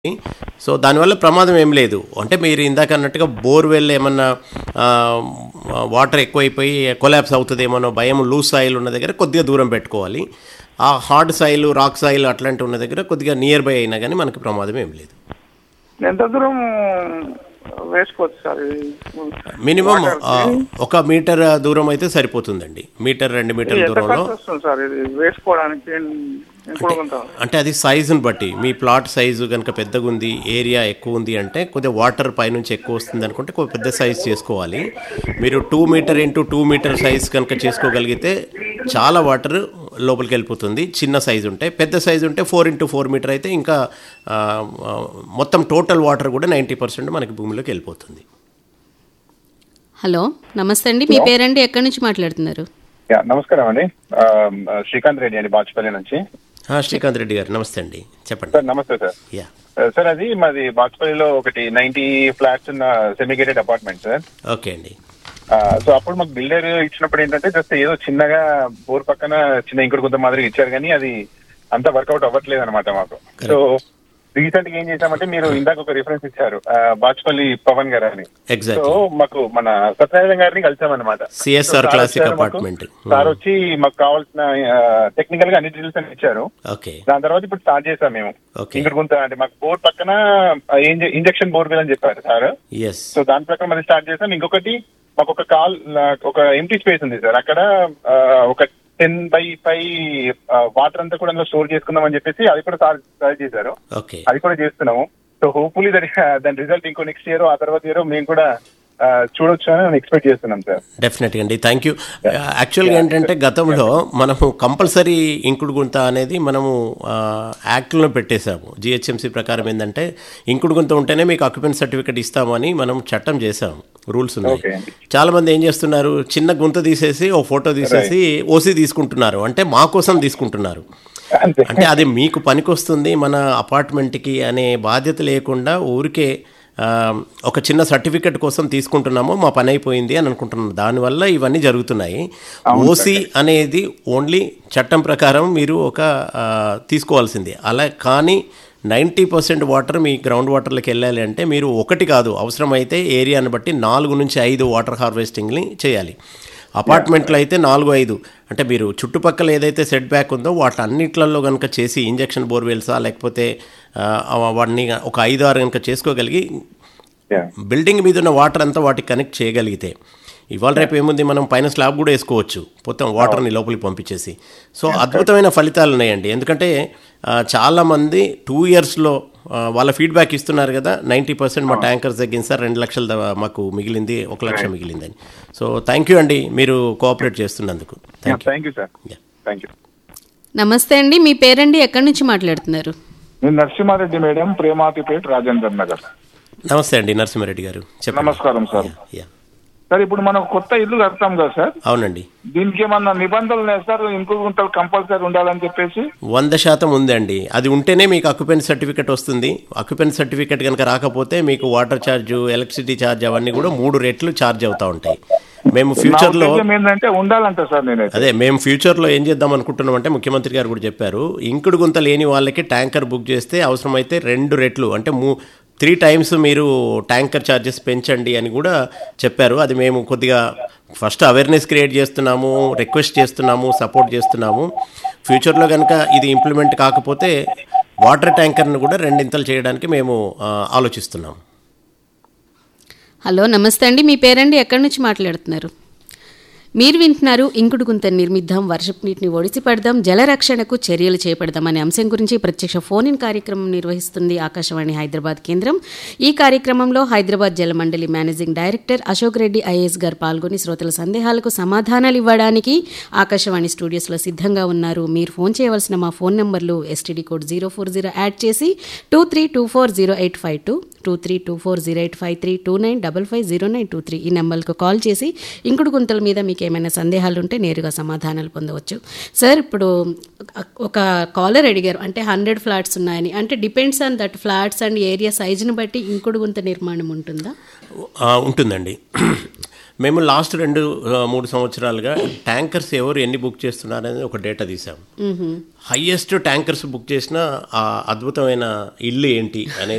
So దానివల్ల ప్రమాదం ఏం లేదు అంటే మీరు ఇందాక అన్నట్టుగా బోర్వెల్ ఏమన్నా ఆ, వాటర్ ఎక్కువైపోయి కొలాప్స్ అవుతుందేమో భయం లూజ్ సాయిల్ ఉన్న దగ్గర కొద్దిగా దూరం పెట్టుకోవాలి ఆ హార్డ్ సాయిల్ రాక్ సాయిల్ అట్లాంటి ఉన్న దగ్గర కొద్దిగా నియర్ బై అయినా కానీ మనకి ప్రమాదం ఏం లేదు ఎంత దూరం వేసుకోవచ్చు సార్ ఇది? మినిమం Water ఆ, కి ఒక మీటర్ దూరం అయితే సరిపోతుందండి మీటర్ రెండు ఇది మీటర్ల ఎంత దూరంలో ఖర్చు వస్తుంది సార్ ఇది వేసుకోవడానికి ఇంకొక కొంత అంటే అది సైజుని బట్టి మీ ప్లాట్ సైజు కనుక పెద్దగా ఉంది ఏరియా ఎక్కువ ఉంది అంటే కొద్దిగా వాటర్ పైనుంచి ఎక్కువ వస్తుంది అనుకుంటే కొద్దిగా పెద్ద సైజ్ చేసుకోవాలి మీరు two metre into two metre size కనుక చేసుకోగలిగితే చాలా వాటర్ లోపలికి వెళ్ళిపోతుంది చిన్న సైజు ఉంటే పెద్ద సైజు ఉంటే ఫోర్ ఇంటూ ఫోర్ మీటర్ అయితే ఇంకా ఆ, ఆ, మొత్తం టోటల్ వాటర్ కూడా నైంటీ పర్సెంట్ మనకి భూమిలోకి వెళ్ళిపోతుంది హలో నమస్తే అండి మీ పేరండి ఎక్కడి నుంచి మాట్లాడుతున్నారు యా నమస్కారం అండి ఆ, శ్రీకాంత్ రెడ్డి అండి బాచుపల్లి నుంచి ఆ, శ్రీకాంత్ రెడ్డి గారు నమస్తే అండి చెప్పండి సార్ నమస్తే సార్ యా ఆ, సార్ అది మాది బాచుపల్లిలో ఒకటి నైన్టీ ఫ్లాట్స్ ఉన్న సెమిగేటెడ్ అపార్ట్మెంట్ సార్ ఓకే అండి ఆ, సో అప్పుడు మాకు బిల్డర్ ఇచ్చినప్పుడు ఏంటంటే జస్ట్ ఏదో చిన్నగా బోర్ పక్కన చిన్న ఇంకుడు గుంత మాదిరి ఇచ్చారు కానీ అది అంత వర్కౌట్ అవ్వట్లేదు అనమాట మాకు సో రీసెంట్ గా ఏం చేశామంటే మీరు ఇందాక ఒక రిఫరెన్స్ ఇచ్చారు ఆ, బాచుపల్లి పవన్ గారు అని సో ఎగ్జాక్ట్లీ మాకు మన సత్యనారాయణ గారిని కలిసామన్నమాట సిఎస్ఆర్ సో క్లాసిక్ సార్ మాకు- అపార్ట్మెంట్ సార్ వచ్చి మాకు కావాల్సిన టెక్నికల్ గా అన్ని డీటెయిల్స్ అని ఇచ్చారు ఓకే దాని తర్వాత ఇప్పుడు స్టార్ట్ చేసాం మేము Okay. ఇంకటి గుంత అంటే మాకు బోర్ పక్కన ఇంజక్షన్ బోర్ అని చెప్పారు సార్ ఎస్ సో దాని ప్రకారం అది స్టార్ట్ చేసాం ఇంకొకటి మాకు ఒక కాల్ ఒక ఎంటీ స్పేస్ ఉంది సార్ అక్కడ ఆ, ఒక టెన్ బై ఫైవ్ వాటర్ అంతా కూడా అందులో స్టోర్ చేసుకుందాం అని చెప్పేసి అది కూడా స్టార్ట్ స్టార్ట్ చేశారు ఓకే అది కూడా చేస్తున్నాము సో హోప్ఫుల్లీ దాని దాని రిజల్ట్ ఇంకో నెక్స్ట్ ఇయర్ ఆ తర్వాత ఇయర్ మేము కూడా ఆ, చూడొచ్చు అని ఎక్స్పెక్ట్ చేస్తున్నాం సార్ డెఫినెట్గా అండి థ్యాంక్ యూ యాక్చువల్గా ఏంటంటే గతంలో మనము కంపల్సరీ ఇంకుడు గుంత అనేది మనము ఆ, యాక్ట్లో పెట్టేశాము జిహెచ్ఎంసీ ప్రకారం ఏంటంటే ఇంకుడు గుంత ఉంటేనే మీకు ఆక్యుపెన్స్ సర్టిఫికేట్ ఇస్తామని మనం చట్టం చేసాము రూల్స్ ఉన్నాయి Okay. చాలా మంది ఏం చేస్తున్నారు చిన్న గుంత తీసేసి ఓ ఫోటో తీసేసి ఓసీ తీసుకుంటున్నారు అంటే మా కోసం తీసుకుంటున్నారు అంతే అంటే అది మీకు పనికొస్తుంది మన అపార్ట్మెంట్కి అనే బాధ్యత లేకుండా ఊరికే ఆ, ఒక చిన్న సర్టిఫికెట్ కోసం తీసుకుంటున్నాము మా పని అయిపోయింది అని అనుకుంటున్నాం దానివల్ల ఇవన్నీ జరుగుతున్నాయి ఓసీ అనేది ఓన్లీ చట్టం ప్రకారం మీరు ఒక ఆ, తీసుకోవాల్సింది అలా కానీ నైంటీ పర్సెంట్ వాటర్ మీ గ్రౌండ్ వాటర్లోకి వెళ్ళాలి అంటే మీరు ఒకటి కాదు అవసరమైతే ఏరియాని బట్టి నాలుగు నుంచి ఐదు వాటర్ హార్వెస్టింగ్ని చేయాలి అపార్ట్మెంట్లో అయితే నాలుగు ఐదు అంటే మీరు చుట్టుపక్కల ఏదైతే సెట్ బ్యాక్ ఉందో వాటన్నిట్లలో కనుక చేసి ఇంజక్షన్ బోర్వెల్సా లేకపోతే ఆ, వాటిని ఒక ఐదు ఆరు కనుక చేసుకోగలిగి Yeah. బిల్డింగ్ మీద ఉన్న వాటర్ అంతా వాటికి కనెక్ట్ చేయగలిగితే ఇవాళ రేపు ఏముంది మనం పైన స్లాబ్ కూడా వేసుకోవచ్చు మొత్తం వాటర్ని లోపలికి పంపించేసి సో అద్భుతమైన ఫలితాలు ఉన్నాయండి ఎందుకంటే ఆ, చాలామంది టూ ఇయర్స్లో వాళ్ళ ఫీడ్బ్యాక్ ఇస్తున్నారు కదా నైంటీ పర్సెంట్ మా ట్యాంకర్స్ తగ్గింది సార్ రెండు లక్షల ద- మాకు మిగిలింది ఒక లక్ష మిగిలిందని సో థ్యాంక్ యూ అండి మీరు కోఆపరేట్ చేస్తున్నందుకు thank you thank you sir Yeah. Thank you నమస్తే అండి మీ పేరండి ఎక్కడి నుంచి మాట్లాడుతున్నారు నేను నరసింహారెడ్డి మేడం ప్రేమాతిపేట్ రాజేందర్ నగర్ నమస్తే అండి నరసింహారెడ్డి గారు చెప్పండి నమస్కారం సార్ యా సార్ ఇప్పుడు మనం కొత్త ఇల్లు కడతాం కదా సార్ అవునండి దీనికి ఏమన్నా నిబంధనలు ఉన్నాయి సార్ ఇంకో గుంతలు కంపల్సరీ ఉండాలని చెప్పేసి వంద శాతం ఉందండి అది ఉంటేనే మీకు అక్యుపెన్స్ సర్టిఫికేట్ వస్తుంది అక్యుపెన్స్ సర్టిఫికేట్ కనుక రాకపోతే మీకు వాటర్ ఛార్జ్ ఎలక్ట్రిసిటీ ఛార్జ్ అవన్నీ కూడా మూడు రెట్లు ఛార్జ్ అవుతూ ఉంటాయి మేము నా ఫ్యూచర్లో ఉద్దేశం ఏంటంటే ఉండాలంట సార్ నేనైతే అదే మేము ఫ్యూచర్లో ఏం చేద్దాం అనుకుంటున్నాం అంటే ముఖ్యమంత్రి గారు కూడా చెప్పారు ఇంకుడు గుంత లేని వాళ్ళకి ట్యాంకర్ బుక్ చేస్తే అవసరమైతే రెండు రెట్లు అంటే మూ త్రీ టైమ్స్ మీరు ట్యాంకర్ ఛార్జెస్ పెంచండి అని కూడా చెప్పారు అది మేము కొద్దిగా ఫస్ట్ అవేర్నెస్ క్రియేట్ చేస్తున్నాము రిక్వెస్ట్ చేస్తున్నాము సపోర్ట్ చేస్తున్నాము ఫ్యూచర్లో కనుక ఇది ఇంప్లిమెంట్ కాకపోతే వాటర్ ట్యాంకర్ను కూడా రెండింతలు చేయడానికి మేము ఆ, ఆలోచిస్తున్నాం హలో నమస్తే అండి మీ పేరండి ఎక్కడి నుంచి మాట్లాడుతున్నారు మీరు వింటున్నారు ఇంకుడు గుంత నిర్మిద్దాం వర్షపు నీటిని ఒడిసి పడదాం జలరక్షణకు చర్యలు చేపడదాం అనే అంశం గురించి ప్రత్యక్ష ఫోన్ ఇన్ కార్యక్రమం నిర్వహిస్తుంది ఆకాశవాణి హైదరాబాద్ కేంద్రం ఈ కార్యక్రమంలో Hyderabad Jala Mandali managing director Ashok Reddy IAS గారు పాల్గొని శ్రోతల సందేహాలకు సమాధానాలు ఇవ్వడానికి ఆకాశవాణి స్టూడియోస్లో సిద్ధంగా ఉన్నారు మీరు ఫోన్ చేయవలసిన మా ఫోన్ నెంబర్లు STD code zero four zero add చేసి two three two four zero eight five two two three two four zero eight five three two nine double five zero nine two three ఈ నెంబర్కు call చేసి ఇంకుడు గుంతల మీద మీకు ఏమైనా సందేహాలు ఉంటే నేరుగా సమాధానాలు పొందవచ్చు సార్ ఇప్పుడు ఒక కాలర్ అడిగారు అంటే హండ్రెడ్ ఫ్లాట్స్ ఉన్నాయని అంటే depends on that flats and area సైజుని బట్టి ఇంకుడు గుంత నిర్మాణం ఉంటుందా ఆ, ఉంటుందండి మేము లాస్ట్ రెండు ఆ, మూడు సంవత్సరాలుగా ట్యాంకర్స్ ఎవరు ఎన్ని బుక్ చేస్తున్నారు అనేది ఒక డేటా తీసాం హైయెస్ట్ ట్యాంకర్స్ బుక్ చేసిన ఆ అద్భుతమైన ఇల్లు ఏంటి అనేది